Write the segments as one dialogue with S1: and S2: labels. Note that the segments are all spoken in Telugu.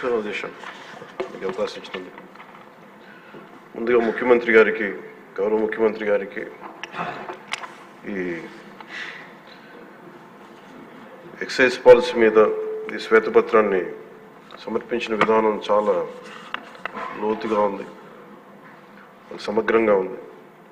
S1: నమస్కారం అధ్యక్ష మీకు అవకాశం ఇచ్చినందుకు ముందుగా ముఖ్యమంత్రి గారికి గౌరవ ముఖ్యమంత్రి గారికి ఈ ఎక్సైజ్ పాలసీ మీద ఈ శ్వేతపత్రాన్ని సమర్పించిన విధానం చాలా లోతుగా ఉంది సమగ్రంగా ఉంది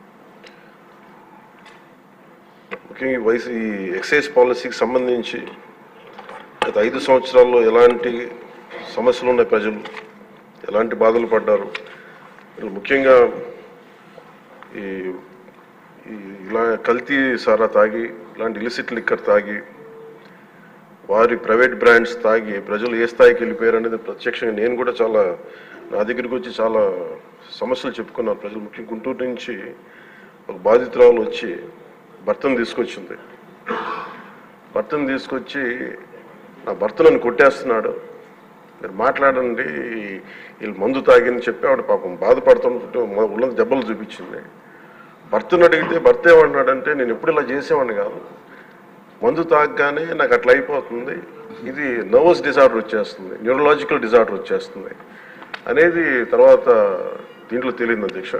S1: ముఖ్యంగా ఈ వయసు ఈ ఎక్సైజ్ పాలసీకి సంబంధించి గత ఐదు సంవత్సరాల్లో ఎలాంటి సమస్యలు ఉన్నాయి ప్రజలు ఎలాంటి బాధలు పడ్డారు వీళ్ళు ముఖ్యంగా ఈ ఈ ఇలా కల్తీ సారా తాగి ఇలాంటి ఇలిసిట్ లిక్కర్ తాగి వారి ప్రైవేట్ బ్రాండ్స్ తాగి ప్రజలు ఏ స్థాయికి వెళ్ళిపోయారు అనేది ప్రత్యక్షంగా నేను కూడా చాలా నా దగ్గరికి వచ్చి చాలా సమస్యలు చెప్పుకున్నాను ప్రజలు ముఖ్యంగా గుంటూరు నుంచి ఒక బాధితురాలు వచ్చి భర్తను తీసుకొచ్చింది భర్తను తీసుకొచ్చి నా భర్త నన్ను కొట్టేస్తున్నాడు మీరు మాట్లాడండి వీళ్ళు మందు తాగిని చెప్పి ఆవిడ పాపం బాధపడుతుంటే ఉన్న దెబ్బలు చూపించింది భర్తను అడిగితే భర్త ఏమన్నాడంటే నేను ఎప్పుడు ఇలా చేసేవాడిని కాదు మందు తాగగానే నాకు అట్లా అయిపోతుంది ఇది నర్వస్ డిజార్డర్ వచ్చేస్తుంది న్యూరలాజికల్ డిజార్డర్ వచ్చేస్తుంది అనేది తర్వాత దీంట్లో తెలియదు అధ్యక్ష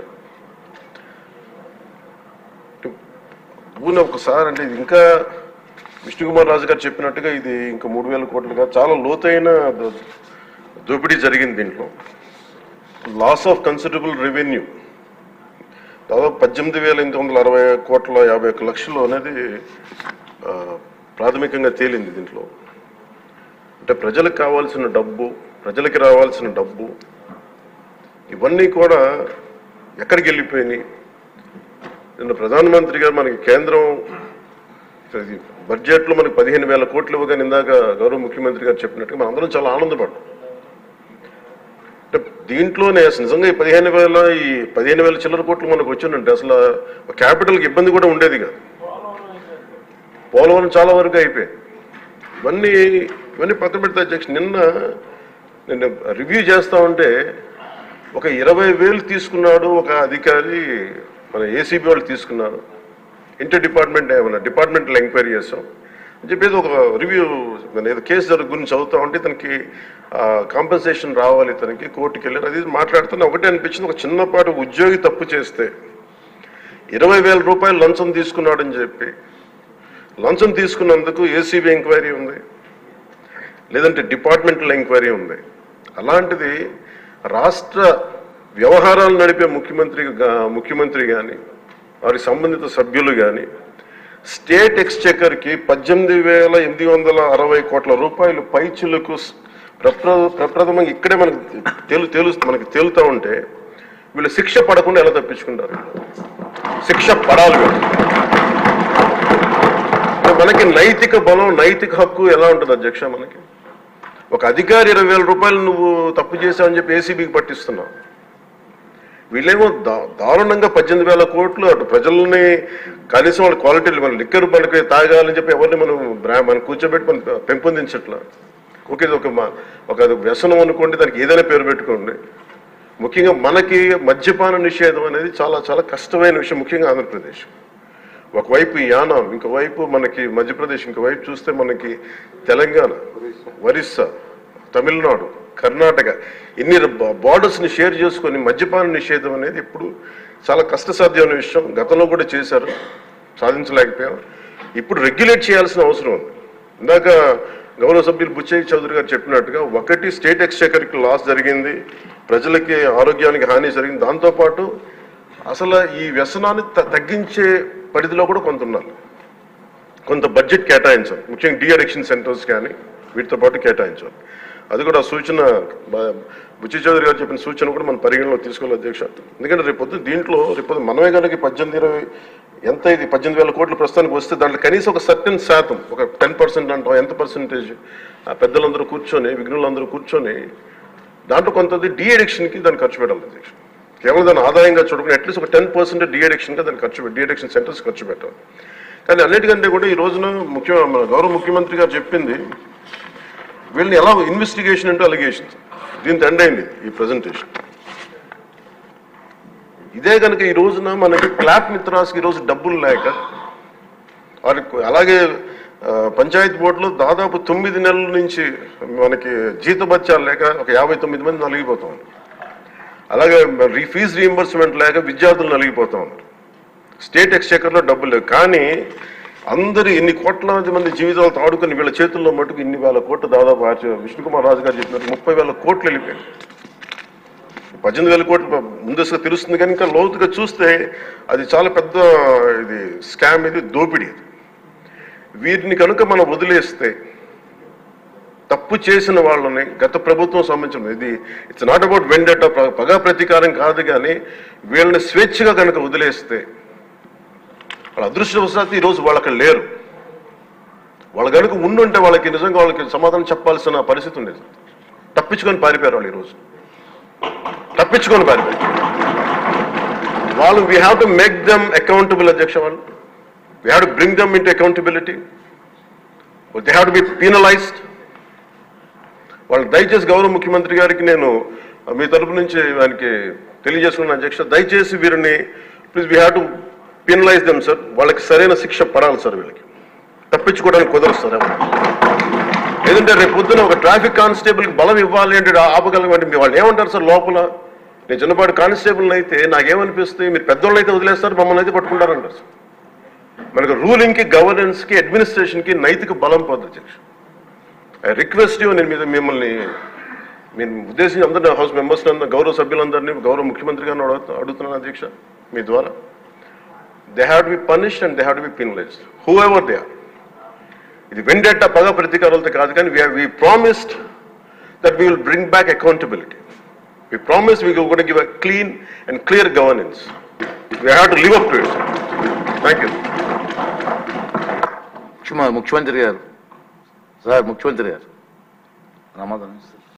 S1: ఊరిని ఒకసారి అంటే ఇది ఇంకా విష్ణుకుమార్ రాజు గారు చెప్పినట్టుగా ఇది ఇంకా మూడు వేల కోట్లుగా చాలా లోతైన దో- దోపిడీ జరిగింది దీంట్లో లాస్ ఆఫ్ కన్సిడరబుల్ రెవెన్యూ దాదాపు పద్దెనిమిది వేల ఎనిమిది వందల అరవై కోట్ల యాభై ఒక్క లక్షలు అనేది ఆ, ప్రాథమికంగా తేలింది దీంట్లో అంటే ప్రజలకు కావాల్సిన డబ్బు ప్రజలకి రావాల్సిన డబ్బు ఇవన్నీ కూడా ఎక్కడికి వెళ్ళిపోయినాయి నిన్న ప్రధానమంత్రి గారు మనకి కేంద్రం ఇది బడ్జెట్లో మనకి పదిహేను వేల కోట్లు ఇవ్వగానే ఇందాక గౌరవ ముఖ్యమంత్రి గారు చెప్పినట్టుగా మనం అందరం చాలా ఆనందపడ్డాం అంటే దీంట్లోనే అసలు నిజంగా ఈ పదిహేను వేల ఈ పదిహేను వేల చిల్లర కోట్లు మనకు వచ్చిందంటే అసలు క్యాపిటల్కి ఇబ్బంది కూడా ఉండేది కాదు పోలవరం చాలా వరకు అయిపోయింది ఇవన్నీ ఇవన్నీ పక్కన పెడితే అధ్యక్ష నిన్న నిన్న రివ్యూ చేస్తా ఉంటే ఒక ఇరవై వేలు తీసుకున్నాడు ఒక అధికారి మన ఏసీబీ వాళ్ళు తీసుకున్నారు ఇంటర్ డిపార్ట్మెంట్ ఏమన్నా డిపార్ట్మెంటల్ ఎంక్వైరీ చేసాం అని చెప్పేసి ఒక రివ్యూ మన ఏదో కేసు జరుగు గురించి చదువుతా ఉంటే తనకి కాంపెన్సేషన్ రావాలి తనకి కోర్టుకి వెళ్ళారు అది మాట్లాడుతున్నా ఒకటే అనిపించింది ఒక చిన్నపాటి ఉద్యోగి తప్పు చేస్తే ఇరవై వేల రూపాయలు లంచం తీసుకున్నాడని చెప్పి లంచం తీసుకున్నందుకు ఏసీబీ ఎంక్వైరీ ఉంది లేదంటే డిపార్ట్మెంటల్ ఎంక్వైరీ ఉంది అలాంటిది రాష్ట్ర వ్యవహారాలు నడిపే ముఖ్యమంత్రి గా- ముఖ్యమంత్రి కానీ వారికి సంబంధిత సభ్యులు కానీ స్టేట్ ఎక్స్చెకర్కి పద్దెనిమిది వేల ఎనిమిది వందల అరవై కోట్ల రూపాయలు పైచులకు స్- ప్రప్ర ప్రప్రథమంగా ఇక్కడే మనకు తేలు తేలు మనకి తేలుతూ ఉంటే వీళ్ళు శిక్ష పడకుండా ఎలా తప్పించుకుంటారు శిక్ష పడాలి వీళ్ళు. మనకి నైతిక బలం నైతిక హక్కు ఎలా ఉంటుంది అధ్యక్ష మనకి ఒక అధికారి ఇరవై వేల రూపాయలు నువ్వు తప్పు చేశావని చెప్పి ఏసీబీకి పట్టిస్తున్నావు వీళ్ళేమో దా- దారుణంగా పద్దెనిమిది వేల కోట్లు అటు ప్రజల్ని కనీసం వాళ్ళ క్వాలిటీలు మన లిక్కర్ మనకి తాగాలని చెప్పి ఎవరిని మనం బ్రా- మనం కూర్చోబెట్టి మనం పెంపొందించట్లా ఓకే ఇది ఒక మా- ఒక అది వ్యసనం అనుకోండి దానికి ఏదైనా పేరు పెట్టుకోండి ముఖ్యంగా మనకి మద్యపాన నిషేధం అనేది చాలా చాలా కష్టమైన విషయం ముఖ్యంగా ఆంధ్రప్రదేశ్ ఒకవైపు యానాం ఇంకోవైపు మనకి మధ్యప్రదేశ్ ఇంకోవైపు చూస్తే మనకి తెలంగాణ ఒరిస్సా తమిళనాడు కర్ణాటక ఇన్ని బార్డర్స్ ని షేర్ చేసుకొని మద్యపాన నిషేధం అనేది ఇప్పుడు చాలా కష్టసాధ్యమైన విషయం గతంలో కూడా చేశారు సాధించలేకపోయాం ఇప్పుడు రెగ్యులేట్ చేయాల్సిన అవసరం ఉంది ఇందాక గౌరవ సభ్యులు బుచ్చయ్య చౌదరి గారు చెప్పినట్టుగా ఒకటి స్టేట్ ఎక్స్చేకర్కి లాస్ జరిగింది ప్రజలకి ఆరోగ్యానికి హాని జరిగింది దాంతోపాటు అసలు ఈ వ్యసనాన్ని త- తగ్గించే పరిధిలో కూడా కొంత ఉన్నారు కొంత బడ్జెట్ కేటాయించాలి ముఖ్యంగా డి అడిక్షన్ సెంటర్స్ కానీ వీటితో పాటు కేటాయించాలి అది కూడా ఆ సూచన బ- బుచ్చి చౌదరి గారు చెప్పిన సూచన కూడా మనం పరిగణలో తీసుకోవాలి అధ్యక్ష ఎందుకంటే రేపు పొద్దున్న దీంట్లో రేపు పొద్దున్న మనమే కనుక పద్దెనిమిది ఇరవై ఎంత ఇది పద్దెనిమిది వేల కోట్ల ప్రస్తుతానికి వస్తే దాంట్లో కనీసం ఒక సర్టెన్ శాతం ఒక టెన్ పర్సెంట్ అంటాం ఎంత పర్సెంటేజ్ ఆ పెద్దలందరూ కూర్చొని విఘ్నులందరూ కూర్చొని దాంట్లో కొంతది డి అడిక్షన్కి దాన్ని ఖర్చు పెట్టాలి అధ్యక్ష కేవలం దాన్ని ఆదాయంగా చూడకుండా అట్లీస్ట్ ఒక టెన్ పర్సెంట్ డి అడిక్షన్గా దాన్ని ఖర్చు పెట్టి డి అడిక్షన్ సెంటర్స్ ఖర్చు పెట్టాలి కానీ అన్నిటికంటే కూడా ఈ రోజున ముఖ్య మన గౌరవ ముఖ్యమంత్రి గారు చెప్పింది వీళ్ళని ఎలా ఇన్వెస్టిగేషన్ అంటే అలిగేషన్స్ దీంతో ఎండ్ అయింది ఈ ప్రజెంటేషన్ ఇదే కనుక ఈ రోజున మనకి క్లాప్ మిత్రాస్కి ఈ రోజు డబ్బులు లేక వారికి అలాగే ఆ, పంచాయతీ బోర్డులో దాదాపు తొమ్మిది నెలల నుంచి మనకి జీతభత్యాలు లేక ఒక యాభై తొమ్మిది మంది నలిగిపోతా ఉన్నారు అలాగే రీ ఫీజు రీఎంబర్స్మెంట్ లేక విద్యార్థులు నలిగిపోతా ఉన్నారు స్టేట్ ఎక్స్చేకర్లో డబ్బులు లేవు కానీ అందరు ఇన్ని కోట్లాది మంది జీవితాలతో ఆడుకుని వీళ్ళ చేతుల్లో మటుకు ఇన్ని వేల కోట్లు దాదాపు ఆర్చ- విష్ణుకుమార్ రాజు గారు చెప్పినట్టు ముప్పై వేల కోట్లు వెళ్ళిపోయాయి పద్దెనిమిది వేల కోట్లు ముందస్తుగా తెలుస్తుంది కానీ ఇంకా లోతుగా చూస్తే అది చాలా పెద్ద ఇది స్కామ్ ఇది దోపిడీ ఇది వీటిని కనుక మనం వదిలేస్తే తప్పు చేసిన వాళ్ళని గత ప్రభుత్వం సంబంధించిన ఇది ఇట్స్ నాట్ అబౌట్ వెండట పగా ప్రతీకారం కాదు కానీ వీళ్ళని స్వేచ్ఛగా కనుక వదిలేస్తే వాళ్ళ అదృష్టవశాత్తు ఈరోజు వాళ్ళు అక్కడ లేరు వాళ్ళు కనుక ఉండుంటే వాళ్ళకి నిజంగా వాళ్ళకి సమాధానం చెప్పాల్సిన పరిస్థితి ఉండేది తప్పించుకొని పారిపోయారు వాళ్ళు ఈరోజు తప్పించుకొని పారిపోయారు వాళ్ళు we have to make them accountable అధ్యక్ష వాళ్ళు we have to bring them into accountability they have to be penalised వాళ్ళు దయచేసి గౌరవ ముఖ్యమంత్రి గారికి నేను మీ తరపు నుంచి ఆయనకి తెలియజేసుకున్న అధ్యక్ష దయచేసి వీరిని please we have to penalise them sir వాళ్ళకి సరైన శిక్ష పడాలి సార్ వీళ్ళకి తప్పించుకోవడానికి కుదరదు సార్ ఎవరు. లేదంటే రేపు పొద్దున ఒక ట్రాఫిక్ కానిస్టేబుల్కి బలం ఇవ్వాలి అంటే ఆపగలమంటే మీ వాళ్ళు ఏమంటారు సార్ లోపల నేను చిన్నపాటి కానిస్టేబుల్ అయితే నాకేమనిపిస్తుంది మీరు పెద్దోళ్ళు అయితే వదిలేస్తారు మమ్మల్ని అయితే పట్టుకుంటారంటారు సార్ మనకు రూలింగ్కి గవర్నెన్స్కి అడ్మినిస్ట్రేషన్కి నైతిక బలం పొందు అధ్యక్ష ఐ రిక్వెస్ట్ యూ నేను మీద మిమ్మల్ని నేను ఉద్దేశించి అందరినీ హౌస్ మెంబర్స్ గౌరవ సభ్యులందరినీ గౌరవ ముఖ్యమంత్రి గారిని అడుగుతా అడుగుతున్నాను అధ్యక్ష మీ ద్వారా they have to be punished and they have to be penalised whoever they are ఇది వెండెట్ట పగ ప్రతీకారాలతో కాదు కానీ we promised that we will bring back accountability we promise we కూడా give a clean and clear governance we have to live up to it thank you
S2: ముఖ్యమ- ముఖ్యమంత్రి గారు సార్ ముఖ్యమంత్రి గారు సమాధానం ఇస్తారు